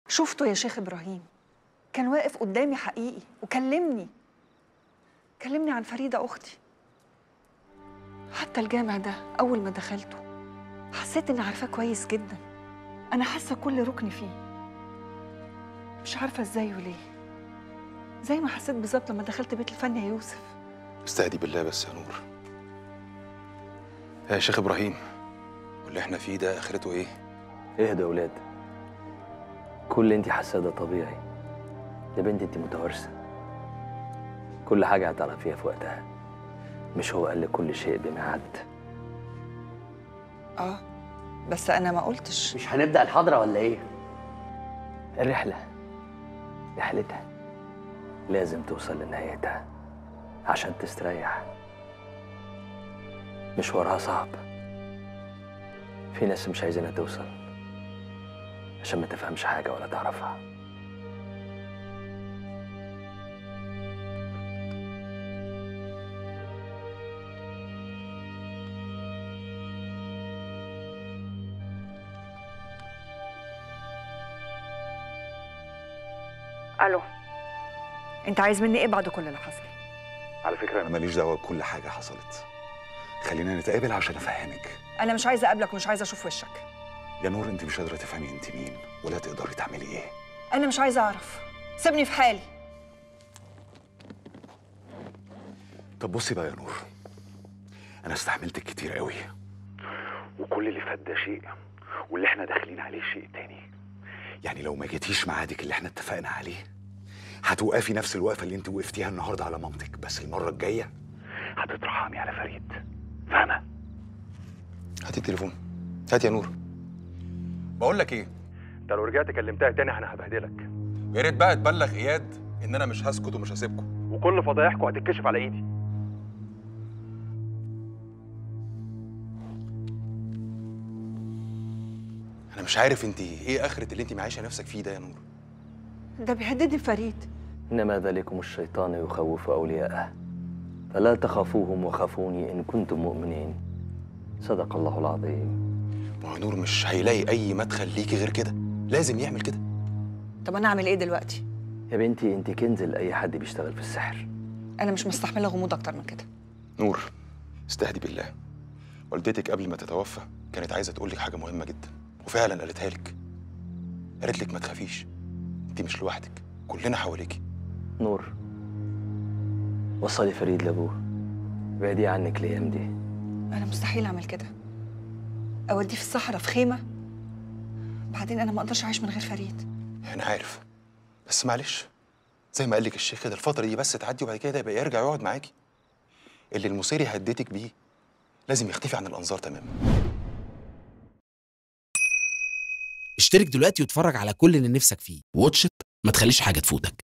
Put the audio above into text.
شفته يا شيخ ابراهيم كان واقف قدامي حقيقي وكلمني كلمني عن فريده اختي حتى الجامع ده اول ما دخلته حسيت اني عارفاه كويس جدا انا حاسه كل ركن فيه مش عارفه ازاي وليه زي ما حسيت بالظبط لما دخلت بيت الفن يا يوسف استهدي بالله بس يا نور يا شيخ ابراهيم واللي احنا فيه ده اخرته ايه اهدى يا ولاد كل اللي انت حاساه ده طبيعي يا بنتي انت متوارثه كل حاجه هتعرفيها في وقتها مش هو قال لك كل شيء بميعاد اه بس انا ما قلتش مش هنبدأ الحضرة ولا ايه؟ الرحله رحلتها لازم توصل لنهايتها عشان تستريح مشوارها صعب في ناس مش عايزينها توصل عشان ما تفهمش حاجة ولا تعرفها الو انت عايز مني ايه بعد كل اللي حصل على فكرة أنا ماليش دعوة بكل حاجة حصلت خلينا نتقابل عشان أفهمك انا مش عايزه اقابلك ومش عايزه اشوف وشك يا نور أنت مش قادرة تفهمي أنت مين ولا تقدري تعملي إيه انا مش عايزه اعرف سيبني في حالي طب بصي بقى يا نور أنا استحملتك كتير قوي وكل اللي فات ده شيء واللي احنا داخلين عليه شيء تاني يعني لو ما جيتيش ميعادك اللي احنا اتفقنا عليه هتوقفي نفس الوقفة اللي انت وقفتيها النهاردة على مامتك بس المرة الجاية هتترحمي على فريد فاهمة؟ هاتي التليفون هات يا نور بقول لك ايه انت لو رجعت كلمتها تاني انا هبهدلك يا ريت بقى تبلغ اياد ان انا مش هسكت ومش هسيبكم وكل فضايحكم هتتكشف على ايدي انا مش عارف انت ايه اخرة اللي انت معايشه نفسك فيه ده يا نور ده بيهددني فريد إنما ذلكم الشيطان يخوف أولياءه فلا تخافوهم وخافوني إن كنتم مؤمنين صدق الله العظيم ما هو نور مش هيلاقي اي مدخل ليكي غير كده لازم يعمل كده طب انا اعمل ايه دلوقتي يا بنتي انت كنز لأي حد بيشتغل في السحر انا مش مستحمله غموض اكتر من كده نور استهدي بالله والدتك قبل ما تتوفى كانت عايزه تقول لك حاجه مهمه جدا وفعلا قالتها لك قالت لك ما تخافيش انت مش لوحدك كلنا حواليكي نور وصلي فريد لأبوه بعدي عنك الأيام دي انا مستحيل اعمل كده اوديه في الصحراء في خيمه بعدين انا ما اقدرش اعيش من غير فريد انا عارف بس معلش زي ما قال لك الشيخ كده الفتره دي بس تعدي وبعد كده يبقى يرجع يقعد معاكي اللي المصيري هديتك بيه لازم يختفي عن الانظار تماما اشترك دلوقتي واتفرج على كل اللي نفسك فيه واتش إت، ما تخليش حاجة تفوتك